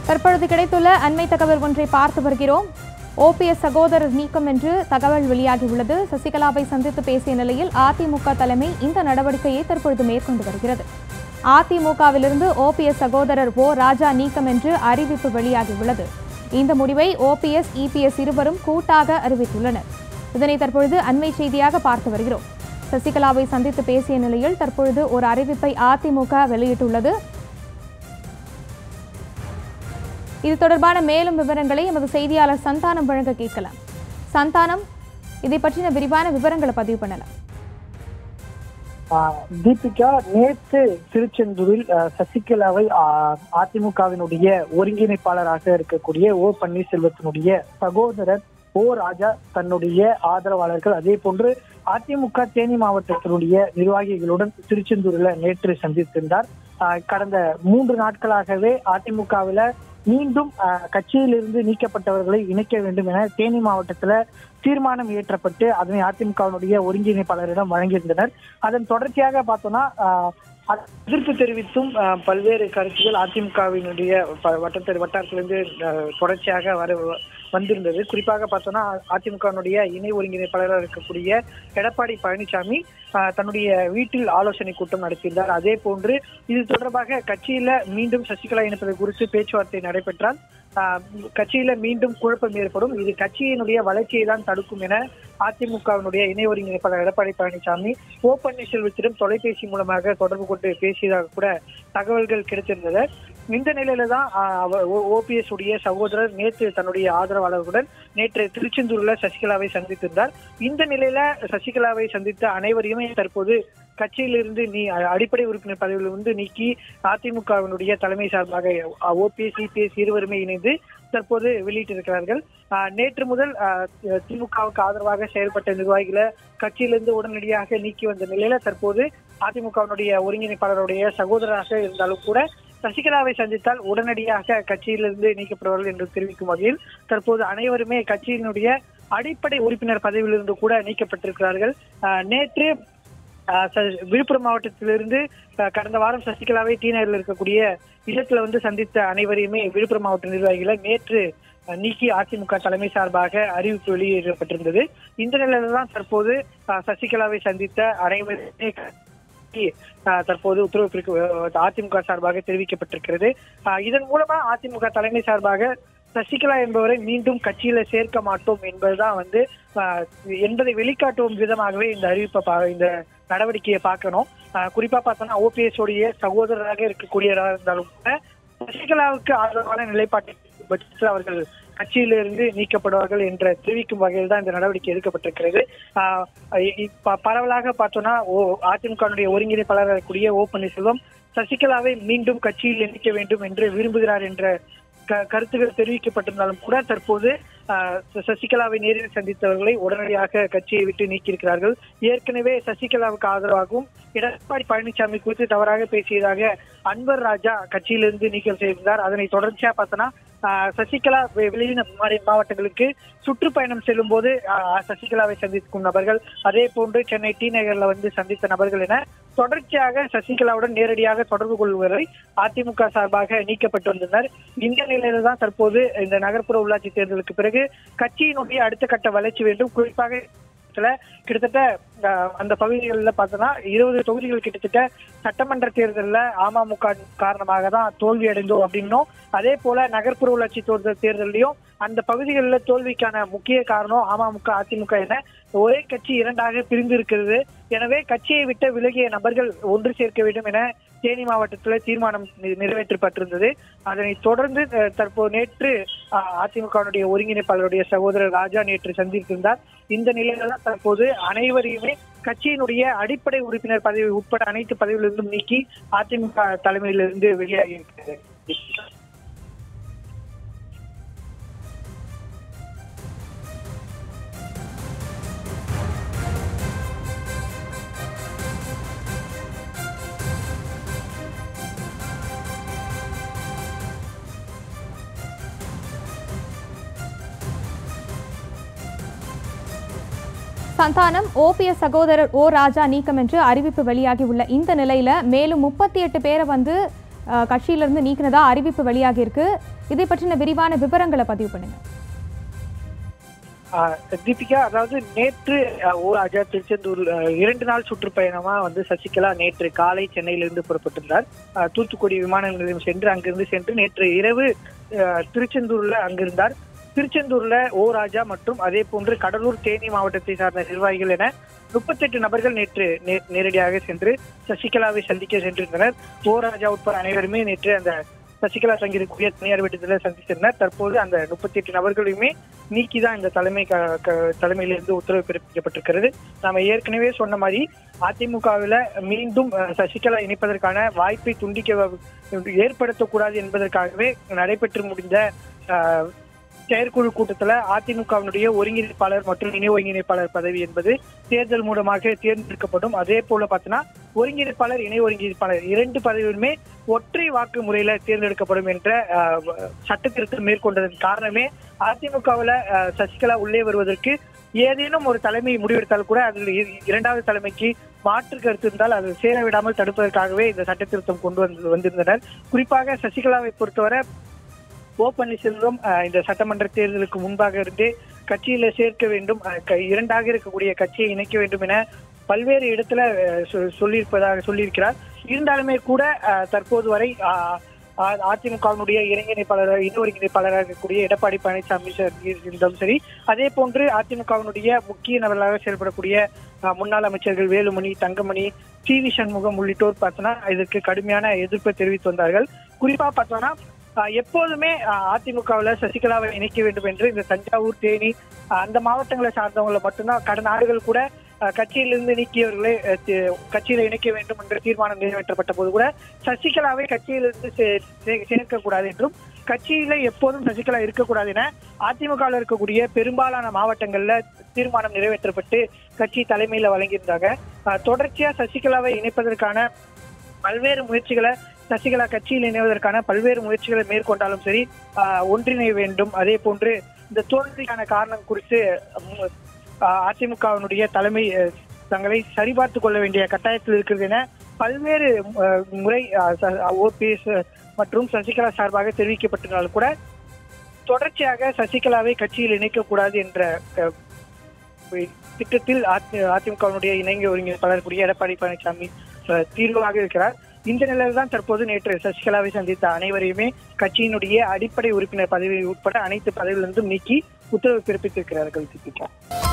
தற்பொழுது கிடைத்துள்ள அண்மை தகவல் ஒன்றை பார்த்து வருகிறோம் ஓபிஎஸ் சகோதரர் நீக்கம் என்று தகவல் வெளியாகியுள்ளது சசிகலாவை சந்தித்து பேசிய நிலையில் அதிமுக தலைமை இந்த நடவடிக்கையை தற்பொழுது மேற்கொண்டு வருகிறது அதிமுகவிலிருந்து ஓபிஎஸ் சகோதரர் ஓ ராஜா நீக்கம் என்று அறிவிப்பு வெளியாகியுள்ளது இந்த முடிவை ஓபிஎஸ் இபிஎஸ் இருவரும் கூட்டாக அறிவித்துள்ளனர் இதனை தற்பொழுது அண்மை செய்தியாக பார்த்து வருகிறோம் சசிகலாவை சந்தித்து பேசிய நிலையில் தற்பொழுது ஒரு அறிவிப்பை அதிமுக வெளியிட்டுள்ளது இது தொடர்பான மேலும் விவரங்களை எமது செய்தியாளர் சந்தானம் வழங்க கேட்கலாம் சந்தானம் இதை பற்றின விரிவான விவரங்களை பதிவு பண்ணலாம் ஆஹ் தீபிகா நேற்று திருச்செந்தூரில் ஆஹ் சசிகலாவை ஆஹ் அதிமுகவினுடைய ஒருங்கிணைப்பாளராக இருக்கக்கூடிய ஓ பன்னீர்செல்வத்தினுடைய சகோதரர் ஓ ராஜா தன்னுடைய ஆதரவாளர்கள் அதே போன்று அதிமுக தேனி மாவட்டத்தினுடைய நிர்வாகிகளுடன் திருச்செந்தூரில் நேற்று சந்தித்திருந்தார் ஆஹ் கடந்த மூன்று நாட்களாகவே அதிமுகவில் மீண்டும் ஆஹ் கட்சியிலிருந்து நீக்கப்பட்டவர்களை இணைக்க வேண்டும் என தேனி மாவட்டத்துல தீர்மானம் இயற்றப்பட்டு அதனை அதிமுகவினுடைய ஒருங்கிணைப்பாளரிடம் வழங்கியிருந்தனர் அதன் தொடர்ச்சியாக பார்த்தோம்னா ஆஹ் எதிர்ப்பு தெரிவித்தும் ஆஹ் பல்வேறு கருத்துக்கள் அதிமுகவினுடைய ப- வட்டத்தை வட்டாரத்திலிருந்து ஆஹ் தொடர்ச்சியாக வர வந்திருந்தது குறிப்பாக பார்த்தோம்னா அதிமுகவினுடைய இணை ஒருங்கிணைப்பாளராக இருக்கக்கூடிய எடப்பாடி பழனிசாமி ஆஹ் தன்னுடைய வீட்டில் ஆலோசனை கூட்டம் நடத்தியிருந்தார் அதே போன்று இது தொடர்பாக கட்சியில மீண்டும் சசிகலா இணைப்பது குறித்து பேச்சுவார்த்தை நடைபெற்றால் ஆஹ் கட்சியில மீண்டும் குழப்பம் ஏற்படும் இது கட்சியினுடைய வளர்ச்சியை தான் தடுக்கும் என அதிமுகவினுடைய இணை ஒருங்கிணைப்பாளர் எடப்பாடி பழனிசாமி ஓ பன்னீர்செல்வத்திடம் தொலைபேசி மூலமாக தொடர்பு கொண்டு பேசியதாக கூட தகவல்கள் கிடைத்திருந்தது இந்த நிலையில தான் ஓபிஎஸ் உடைய சகோதரர் நேற்று தன்னுடைய ஆதரவாளர்களுடன் நேற்று திருச்செந்தூர்ல சசிகலாவை சந்தித்திருந்தார் இந்த நிலையில சசிகலாவை சந்தித்த அனைவரையுமே தற்போது கட்சியிலிருந்து நீ அடிப்படை உறுப்பினர் பதவியிலிருந்து நீக்கி அதிமுகவினுடைய தலைமை சார்பாக ஓபிஎஸ் சிபிஎஸ் இருவருமே இணைந்து தற்போது வெளியிட்டிருக்கிறார்கள் ஆஹ் நேற்று முதல் ஆஹ் திமுகவுக்கு ஆதரவாக செயல்பட்ட நிர்வாகிகளை கட்சியிலிருந்து உடனடியாக நீக்கி வந்த நிலையில தற்போது அதிமுகவினுடைய ஒருங்கிணைப்பாளருடைய சகோதரராக இருந்தாலும் கூட சசிகலாவை சந்தித்தால் உடனடியாக கட்சியிலிருந்து நீக்கப்படுவார்கள் என்று தெரிவிக்கும் வகையில் தற்போது அனைவருமே கட்சியினுடைய அடிப்படை உறுப்பினர் பதவியிலிருந்து கூட நீக்கப்பட்டிருக்கிறார்கள் ஆஹ் நேற்று ஆஹ் ச- விழுப்புரம் மாவட்டத்திலிருந்து ஆஹ் கடந்த வாரம் சசிகலாவை டி நகரில் இருக்கக்கூடிய இடத்துல வந்து சந்தித்த அனைவரையுமே விழுப்புரம் மாவட்ட நிர்வாகிகளை நேற்று ஆஹ் நீக்கி அதிமுக தலைமை சார்பாக அறிவிப்பு வெளியிடப்பட்டிருந்தது இந்த நிலையில தான் தற்போது ஆஹ் சசிகலாவை சந்தித்த அனைவருமே ஆஹ் தற்போது உத்தரவு பிறக்க- அதிமுக சார்பாக தெரிவிக்கப்பட்டிருக்கிறது ஆஹ் இதன் மூலமா அதிமுக தலைமை சார்பாக சசிகலா என்பவரை மீண்டும் கட்சியில சேர்க்க மாட்டோம் என்பதுதான் வந்து ஆஹ் என்பதை வெளிக்காட்டும் விதமாகவே இந்த அறிவிப்பை பா- இந்த நடவடிக்கையை பார்க்கணும் ஆஹ் குறிப்பா பார்த்தோம்னா ஓபிஎஸ் உடைய சகோதரராக இருக்கக்கூடியவராக இருந்தாலும் கூட சசிகலாவுக்கு ஆதரவான நிலைப்பாட்டை பட்சத்தில் அவர்கள் கட்சியிலிருந்து நீக்கப்படுவார்கள் என்ற தெரிவிக்கும் வகையில் தான் இந்த நடவடிக்கை எடுக்கப்பட்டிருக்கிறது ஆஹ் இ- இ- ப- பரவலாக பார்த்தோம்னா ஓ அதிமுகவுடைய ஒருங்கிணைப்பாளராக இருக்கக்கூடிய ஓ பன்னீர்செல்வம் சசிகலாவை மீண்டும் கட்சியில் இணைக்க வேண்டும் என்று விரும்புகிறார் என்ற க- கருத்துக்கள் தெரிவிக்கப்பட்டிருந்தாலும் கூட தற்போது ஆஹ், ச- சசிகலாவை நேரில் சந்தித்தவர்களை உடனடியாக கட்சியை விட்டு நீக்கியிருக்கிறார்கள் ஏற்கனவே சசிகலாவுக்கு ஆதரவாகவும் எடப்பாடி பழனிசாமி குறித்து தவறாக பேசியதாக அன்வர் ராஜா கட்சியிலிருந்து நீக்கம் செய்திருந்தார் அதனை தொடர்ச்சியா பார்த்தோன்னா ஆஹ், சசிகலா வெ- வெளியின மா- மாவட்டங்களுக்கு சுற்றுப்பயணம் செல்லும் போது ஆஹ், சசிகலாவை சந்திக்கும் நபர்கள் அதே போன்று சென்னை டி நகர்ல வந்து சந்தித்த நபர்கள் என தொடர்ச்சியாக சசிகலாவுடன் நேரடியாக தொடர்பு கொள்வதை அதிமுக சார்பாக நீக்கப்பட்டு வந்தனர் இந்த நிலையில தான் தற்போது இந்த நகர்ப்புற உள்ளாட்சி தேர்தலுக்கு பிறகு கட்சியினுடைய அடுத்த கட்ட வளர்ச்சி வேண்டும் குறிப்பாக இதுல கிட்டத்தட்ட அஹ், அந்த பகுதிகளில் பார்த்தோன்னா இருபது தொகுதிகள் கிட்டத்தட்ட சட்டமன்ற தேர்தலில் அமமுக காரணமாக தான் தோல்வி அடைந்தோம் அப்படின்னும் அதே போல நகர்ப்புற உள்ளாட்சி தேர்தல் தேர்தலையும் அந்த பகுதிகளில் தோல்விக்கான முக்கிய காரணம் அமமுக அதிமுக என ஒரே கட்சி இரண்டாக பிரிந்து இருக்கிறது எனவே கட்சியை விட்டு விலகிய நபர்கள் ஒன்று சேர்க்க வேண்டும் என தேனி மாவட்டத்தில் தீர்மானம் நி- நிறைவேற்றப்பட்டிருந்தது அதனை தொடர்ந்து அஹ், தற்போது நேற்று அஹ், அதிமுகவினுடைய ஒருங்கிணைப்பாளருடைய சகோதரர் ராஜா நேற்று சந்தித்திருந்தார் இந்த நிலையில தான் தற்போது அனைவரையுமே கட்சியினுடைய அடிப்படை உறுப்பினர் பதவி உட்பட அனைத்து பதவிகளிலிருந்தும் நீக்கி அதிமுக தலைமையிலிருந்து வெளியாகி இருக்கிறது சந்தானம் ஓபிஎஸ் சகோதரர் ஓ ராஜா நீக்கம் என்று அறிவிப்பு வெளியாகியுள்ள இந்த நிலையில மேலும் முப்பத்தி எட்டு பேரை வந்து அஹ், கட்சியிலிருந்து நீக்கினதா அறிவிப்பு வெளியாகியிருக்கு இதை பற்றின விரிவான விவரங்களை பதிவு பண்ணுங்க ஆஹ் தீபிகா அதாவது நேற்று ஆஹ், ஓ ராஜா திருச்செந்தூர் ஆஹ், இரண்டு நாள் சுற்றுப்பயணமா வந்து சசிகலா நேற்று காலை சென்னையிலிருந்து புறப்பட்டிருந்தார் ஆஹ், தூத்துக்குடி விமான நிலையம் சென்று அங்கிருந்து சென்று நேற்று இரவு ஆஹ், திருச்செந்தூர்ல அங்கிருந்தார் திருச்செந்தூர்ல ஓ ராஜா மற்றும் அதே போன்று கடலூர் தேனி மாவட்டத்தை சார்ந்த நிர்வாகிகள் என முப்பத்தெட்டு நபர்கள் நேற்று நே- நேரடியாக சென்று சசிகலாவை சந்திக்க சென்றிருந்தனர் ஓ ராஜா உட்பட அனைவருமே நேற்று அந்த சசிகலா தங்கியிருக்கக்கூடிய தனியார் வீட்டத்தில் சந்தித்திருந்தனர் தற்போது அந்த முப்பத்தி எட்டு நபர்களையுமே நீக்கிதான் இந்த தலைமை க- க- தலைமையிலிருந்து உத்தரவு பிறப்பிக்கப்பட்டிருக்கிறது நாம ஏற்கனவே சொன்ன மாதிரி அதிமுகவில் மீண்டும் அஹ், சசிகலா இணைப்பதற்கான வாய்ப்பை துண்டிக்க ஏற்படுத்தக்கூடாது என்பதற்காகவே நடைபெற்று முடிந்த அஹ், செயற்குழு கூட்டத்துல அதிமுகவினுடைய ஒருங்கிணைப்பாளர் மற்றும் இணை ஒருங்கிணைப்பாளர் பதவி என்பது தேர்தல் மூலமாக தேர்ந்தெடுக்கப்படும் அதே போல பார்த்தீங்கன்னா ஒருங்கிணைப்பாளர் இணை ஒருங்கிணைப்பாளர் இரண்டு பதவியுமே ஒற்றை வாக்கு முறையில தேர்ந்தெடுக்கப்படும் என்ற அஹ், சட்ட திருத்தம் மேற்கொண்டதன் காரணமே அதிமுகவில் சசிகலா உள்ளே வருவதற்கு ஏதேனும் ஒரு தலைமை முடிவெடுத்தால் கூட அதில் இ- இரண்டாவது தலைமைக்கு மாற்று கருத்து இருந்தால் அது சேர விடாமல் தடுப்பதற்காகவே இந்த சட்ட திருத்தம் கொண்டு வந்து வந்திருந்தனர் குறிப்பாக சசிகலாவை பொறுத்தவரை ஓ பன்னீர்செல்வம் அஹ், இந்த சட்டமன்ற தேர்தலுக்கு முன்பாக இருந்தே கட்சியில சேர்க்க வேண்டும் அஹ், க- இரண்டாக இருக்கக்கூடிய கட்சியை இணைக்க வேண்டும் என பல்வேறு இடத்துல அஹ், சொ- சொல்லியிருப்பதாக சொல்லியிருக்கிறார் இருந்தாலுமே கூட அஹ், தற்போது வரை அஹ், அ- அதிமுகவினுடைய இளைஞர் இணை ஒருங்கிணைப்பாளராக இருக்கக்கூடிய எடப்பாடி பழனிசாமி சார் இருந்தாலும் சரி அதே போன்று அதிமுகவினுடைய முக்கிய நபர்களாக செயல்படக்கூடிய அஹ், முன்னாள் அமைச்சர்கள் வேலுமணி தங்கமணி சி வி சண்முகம் உள்ளிட்டோர் பார்த்தோன்னா இதற்கு கடுமையான எதிர்ப்பை தெரிவித்து வந்தார்கள் குறிப்பா பார்த்தோம்னா அஹ், எப்போதுமே அதிமுகவில் சசிகலாவை இணைக்க வேண்டும் என்று இந்த தஞ்சாவூர் தேனி அஹ், அந்த மாவட்டங்களை சார்ந்தவங்களை மட்டும்தான் கடந்த ஆண்டுகள் கூட அஹ், கட்சியிலிருந்து நீக்கியவர்களை அஹ், தி- கட்சியில இணைக்க வேண்டும் என்ற தீர்மானம் நிறைவேற்றப்பட்ட போது கூட சசிகலாவை கட்சியிலிருந்து சே- சே- சேர்க்கக்கூடாது என்றும் கட்சியில எப்போதும் சசிகலா இருக்கக்கூடாது என அதிமுகவில் இருக்கக்கூடிய பெரும்பாலான மாவட்டங்கள்ல தீர்மானம் நிறைவேற்றப்பட்டு கட்சி தலைமையில வழங்கியிருந்தாங்க அஹ், தொடர்ச்சியா சசிகலாவை இணைப்பதற்கான பல்வேறு முயற்சிகளை சசிகலா கட்சியில் இணைவதற்கான பல்வேறு முயற்சிகளை மேற்கொண்டாலும் சரி ஆஹ், ஒன்றிணைய வேண்டும் அதே போன்று இந்த தோல்விக்கான காரணம் குறித்து ம், ஆஹ், அதிமுகவினுடைய தலைமை அஹ், தங்களை சரிபார்த்து கொள்ள வேண்டிய கட்டாயத்தில் இருக்கிறது என பல்வேறு அஹ், முறை ஓபிஎஸ் மற்றும் சசிகலா சார்பாக தெரிவிக்கப்பட்டிருந்தாலும் கூட தொடர்ச்சியாக சசிகலாவை கட்சியில் இணைக்கக்கூடாது என்ற அஹ், திட்டத்தில் அதிமுகவினுடைய இணங்க ஒருங்கிணைப்பாளர் கூடிய எடப்பாடி பழனிசாமி அஹ், தீர்வாக இருக்கிறார் இந்த நிலையில் தான் தற்போது நேற்று சசிகலாவை சந்தித்த அனைவரையுமே கட்சியினுடைய அடிப்படை உறுப்பினர் பதவி உட்பட அனைத்து பதவியிலிருந்தும் நீக்கி உத்தரவு பிறப்பித்திருக்கிறார்கள் தீபிகா